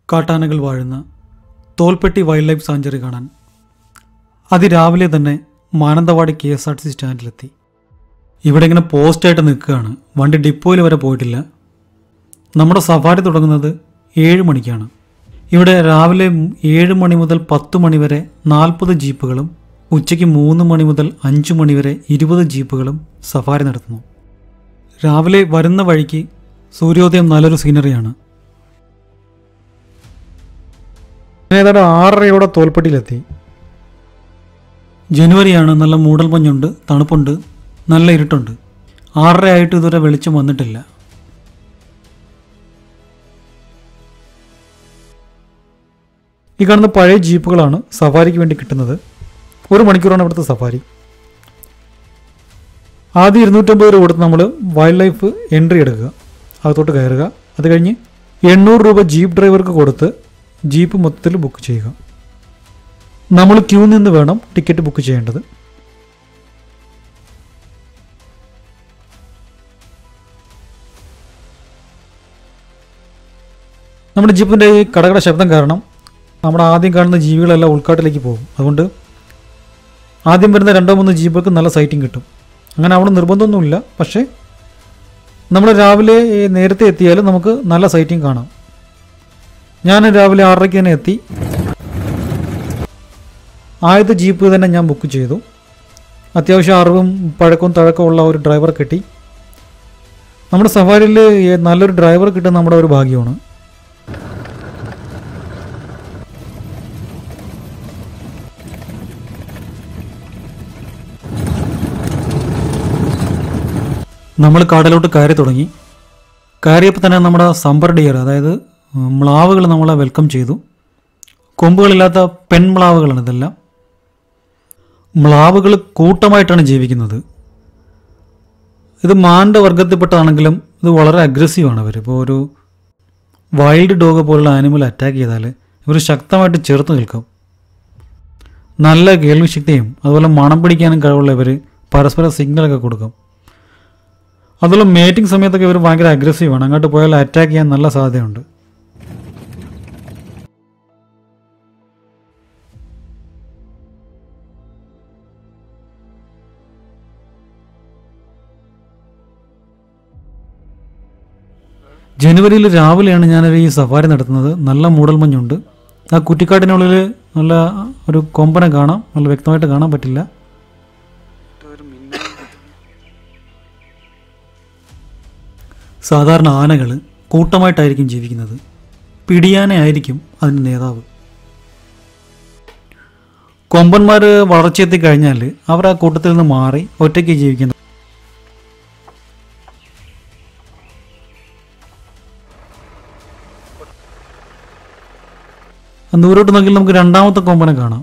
കാട്ടാനകൾ വാഴുന്ന Tholpetty wild life sanctuary കാണാൻ അതിരാവിലെ തന്നെ Mananthavady K S R T C സ്റ്റാൻഡിലെത്തി ഇവിടെ ഇങ്ങനെ പോസ്റ്റായിട്ട് നിൽക്കുകയാണ് വണ്ടി ഡിപ്പോയിൽ വരെ പോയിട്ടില്ല നമ്മുടെ സഫാരി തുടങ്ങുന്നത് ഏഴ് മണിക്കാണ് ഇവിടെ രാവിലെ ഏഴ് മണി മുതൽ പത്ത് മണി വരെ നാൽപ്പത് ജീപ്പുകളും ഉച്ചയ്ക്ക് മൂന്ന് മണി മുതൽ അഞ്ച് മണി വരെ ഇരുപത് ജീപ്പുകളും സഫാരി നടത്തുന്നു രാവിലെ വരുന്ന വഴിക്ക് സൂര്യോദയം നല്ലൊരു സീനറിയാണ് ഏതാണ്ട് ആറരയോടെ തോൽപ്പെട്ടിയിലെത്തി ജനുവരിയാണ് നല്ല മൂടൽമഞ്ഞുണ്ട് തണുപ്പുണ്ട് നല്ല ഇരുട്ടുണ്ട് ആറര ആയിട്ട് ഇതുവരെ വെളിച്ചം വന്നിട്ടില്ല ഈ കാണുന്ന പഴയ ജീപ്പുകളാണ് സഫാരിക്ക് വേണ്ടി കിട്ടുന്നത് ഒരു മണിക്കൂറാണ് ഇവിടുത്തെ സഫാരി ആദ്യം ഇരുന്നൂറ്റമ്പത് രൂപ കൊടുത്ത് നമ്മൾ വൈൽഡ് ലൈഫ് എൻട്രി എടുക്കുക അകത്തോട്ട് കയറുക അത് കഴിഞ്ഞ് എണ്ണൂറ് രൂപ ജീപ്പ് ഡ്രൈവർക്ക് കൊടുത്ത് ജീപ്പ് മൊത്തത്തിൽ ബുക്ക് ചെയ്യുക നമ്മൾ ക്യൂ നിന്ന് വേണം ടിക്കറ്റ് ബുക്ക് ചെയ്യേണ്ടത് നമ്മുടെ ജീപ്പിൻ്റെ ഈ കടകട ശബ്ദം കാരണം നമ്മുടെ ആദ്യം കാണുന്ന ജീവികളെല്ലാം ഉൾക്കാട്ടിലേക്ക് പോകും അതുകൊണ്ട് ആദ്യം വരുന്ന രണ്ടോ മൂന്നോ ജീപ്പുകൾക്ക് നല്ല സൈറ്റിംഗ് കിട്ടും അങ്ങനെ അവിടെ നിർബന്ധമൊന്നുമില്ല പക്ഷേ നമ്മൾ രാവിലെ ഏ, നേരത്തെ എത്തിയാലും നമുക്ക് നല്ല സൈറ്റിംഗ് കാണാം ഞാൻ രാവിലെ ആറരയ്ക്ക് തന്നെ എത്തി ആദ്യത്തെ ജീപ്പ് തന്നെ ഞാൻ ബുക്ക് ചെയ്തു അത്യാവശ്യം അറിവും പഴക്കവും തഴക്കമുള്ള ഒരു ഡ്രൈവറെ കിട്ടി നമ്മുടെ സഫാരിയിൽ നല്ലൊരു ഡ്രൈവർ കിട്ടുന്ന നമ്മുടെ ഒരു ഭാഗ്യമാണ് നമ്മൾ കാടിലോട്ട് കയറി തുടങ്ങി കയറിയപ്പോൾ തന്നെ നമ്മുടെ സമ്പർ ഡിയർ അതായത് മ്ലാവുകൾ നമ്മളെ വെൽക്കം ചെയ്തു കൊമ്പുകളില്ലാത്ത പെൺമ്ലാവുകളാണ് ഇതെല്ലാം മ്ലാവുകൾ കൂട്ടമായിട്ടാണ് ജീവിക്കുന്നത് ഇത് മാണ്ട വർഗത്തിൽപ്പെട്ടതാണെങ്കിലും ഇത് വളരെ അഗ്രസീവാണ് അവർ ഇപ്പോൾ ഒരു വൈൽഡ് ഡോഗ് പോലുള്ള ആനിമൽ അറ്റാക്ക് ചെയ്താൽ ഇവർ ശക്തമായിട്ട് ചെറുത്ത് നിൽക്കും നല്ല കേൾവിശക്തിയും അതുപോലെ മണം പിടിക്കാനും കഴിവുള്ള ഇവർ പരസ്പരം സിഗ്നലൊക്കെ കൊടുക്കും അതുപോലെ മേറ്റിംഗ് സമയത്തൊക്കെ ഇവർ ഭയങ്കര അഗ്രസീവാണ് അങ്ങോട്ട് പോയാൽ അറ്റാക്ക് ചെയ്യാൻ നല്ല സാധ്യതയുണ്ട് ജനുവരിയിൽ രാവിലെയാണ് ഞാനൊരു ഈ സഫാരി നടത്തുന്നത് നല്ല മൂടൽമഞ്ഞുണ്ട് ആ കുറ്റിക്കാട്ടിനുള്ളിൽ നല്ല ഒരു കൊമ്പനെ കാണാം നല്ല വ്യക്തമായിട്ട് കാണാൻ പറ്റില്ല സാധാരണ ആനകൾ കൂട്ടമായിട്ടായിരിക്കും ജീവിക്കുന്നത് പിടിയാന ആയിരിക്കും അതിൻ്റെ നേതാവ് കൊമ്പന്മാർ വളർച്ചയെത്തി കഴിഞ്ഞാൽ അവർ ആ കൂട്ടത്തിൽ നിന്ന് മാറി ഒറ്റയ്ക്ക് ജീവിക്കുന്നത് ദൂരോട്ട് നോക്കിയാൽ നമുക്ക് രണ്ടാമത്തെ കൊമ്പനെ കാണാം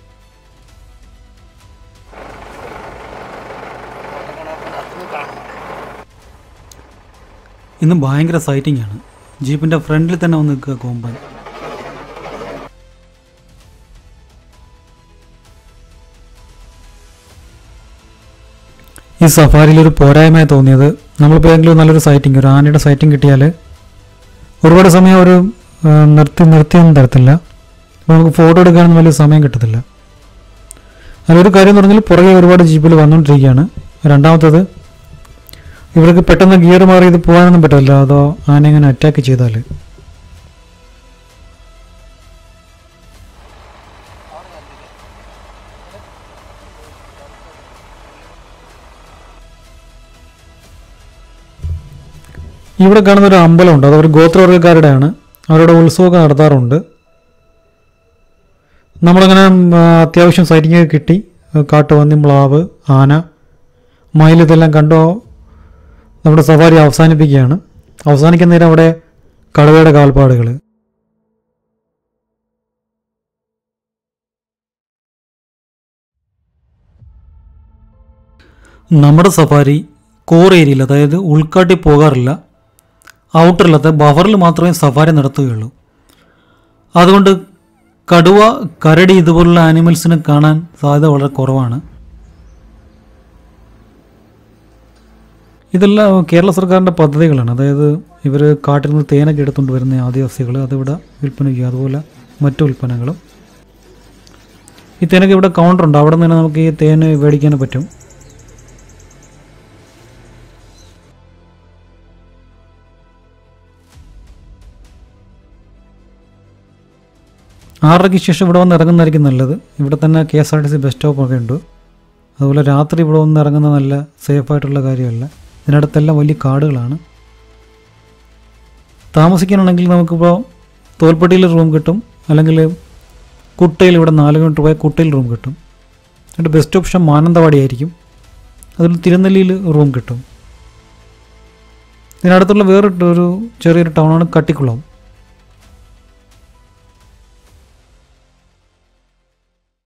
ഇന്ന് ഭയങ്കര സൈറ്റിംഗ് ആണ് ജീപ്പിന്റെ ഫ്രണ്ടിൽ തന്നെ വന്ന് നിൽക്കുക കൊമ്പൻ ഈ സഫാരിയിൽ ഒരു പോരായ്മയായി തോന്നിയത് നമ്മളിപ്പോൾ ഏതെങ്കിലും നല്ലൊരു സൈറ്റിംഗ് ഒരു ആനയുടെ സൈറ്റിംഗ് കിട്ടിയാൽ ഒരുപാട് സമയം ഒരു ആ, നിർത്തി നിർത്തിയൊന്നും തരത്തില്ല അപ്പോൾ നമുക്ക് ഫോട്ടോ എടുക്കാനൊന്നും വലിയ സമയം കിട്ടത്തില്ല അതിലൊരു കാര്യം എന്ന് പറഞ്ഞാൽ പുറകെ ഒരുപാട് ജീപ്പിൽ വന്നുകൊണ്ടിരിക്കുകയാണ് രണ്ടാമത്തത് ഇവർക്ക് പെട്ടെന്ന് ഗിയർ മാറി ഇത് പോകാനൊന്നും പറ്റില്ല അതോ ആന ഇങ്ങനെ അറ്റാക്ക് ചെയ്താൽ ഇവിടെ കാണുന്ന ഒരു അമ്പലമുണ്ട് അത് ഒരു ഗോത്രവർഗ്ഗക്കാരുടെയാണ് അവരുടെ ഉത്സവമൊക്കെ നടത്താറുണ്ട് നമ്മളങ്ങനെ ഉം, ആ, അത്യാവശ്യം സൈറ്റിംഗ് ഒക്കെ കിട്ടി ആ, കാട്ടുപന്നി മ്ലാവ് ആന മയിൽ ഇതെല്ലാം കണ്ടോ നമ്മുടെ സഫാരി അവസാനിപ്പിക്കുകയാണ് അവസാനിക്കുന്ന നേരം അവിടെ കടുവയുടെ കാൽപ്പാടുകൾ നമ്മുടെ സഫാരി കോർ ഏരിയയിൽ അതായത് ഉൾക്കാട്ടിൽ പോകാറില്ല ഔട്ടറിലത്തെ ബഫറിൽ മാത്രമേ സഫാരി നടത്തുകയുള്ളൂ അതുകൊണ്ട് കടുവ കരടി ഇതുപോലുള്ള ആനിമൽസിനെ കാണാൻ സാധ്യത വളരെ കുറവാണ് ഇതെല്ലാം കേരള സർക്കാരിൻ്റെ പദ്ധതികളാണ് അതായത് ഇവർ കാട്ടിൽ നിന്ന് തേനൊക്കെ എടുത്തുകൊണ്ട് വരുന്ന ആദിവാസികൾ അതിവിടെ വിൽപ്പനയ്ക്കും അതുപോലെ മറ്റു ഉൽപ്പന്നങ്ങളും ഈ തേനൊക്കെ ഇവിടെ കൗണ്ടറുണ്ട് അവിടെ നിന്ന് തന്നെ നമുക്ക് ഈ തേന് മേടിക്കാൻ പറ്റും ആറരയ്ക്ക് ശേഷം ഇവിടെ വന്ന് ഇറങ്ങുന്നതായിരിക്കും നല്ലത് ഇവിടെ തന്നെ K S R T C bus സ്റ്റോപ്പൊക്കെ ഉണ്ട് അതുപോലെ രാത്രി ഇവിടെ വന്ന് ഇറങ്ങുന്നത് നല്ല സേഫായിട്ടുള്ള കാര്യമല്ല ഇതിനടുത്തെല്ലാം വലിയ കാടുകളാണ് താമസിക്കാനാണെങ്കിൽ നമുക്കിപ്പോൾ തോൽപ്പെട്ടിയിൽ റൂം കിട്ടും അല്ലെങ്കിൽ കുട്ടയിൽ ഇവിടെ നാല് കിലോമീറ്റർ പോയാൽ കുട്ടയിൽ റൂം കിട്ടും എന്നിട്ട് ബെസ്റ്റ് ഓപ്ഷൻ മാനന്തവാടി ആയിരിക്കും അതിൽ തിരുനെല്ലിയിൽ റൂം കിട്ടും ഇതിനടുത്തുള്ള വേറൊരു ഒരു ചെറിയൊരു ടൗണാണ് കട്ടിക്കുളം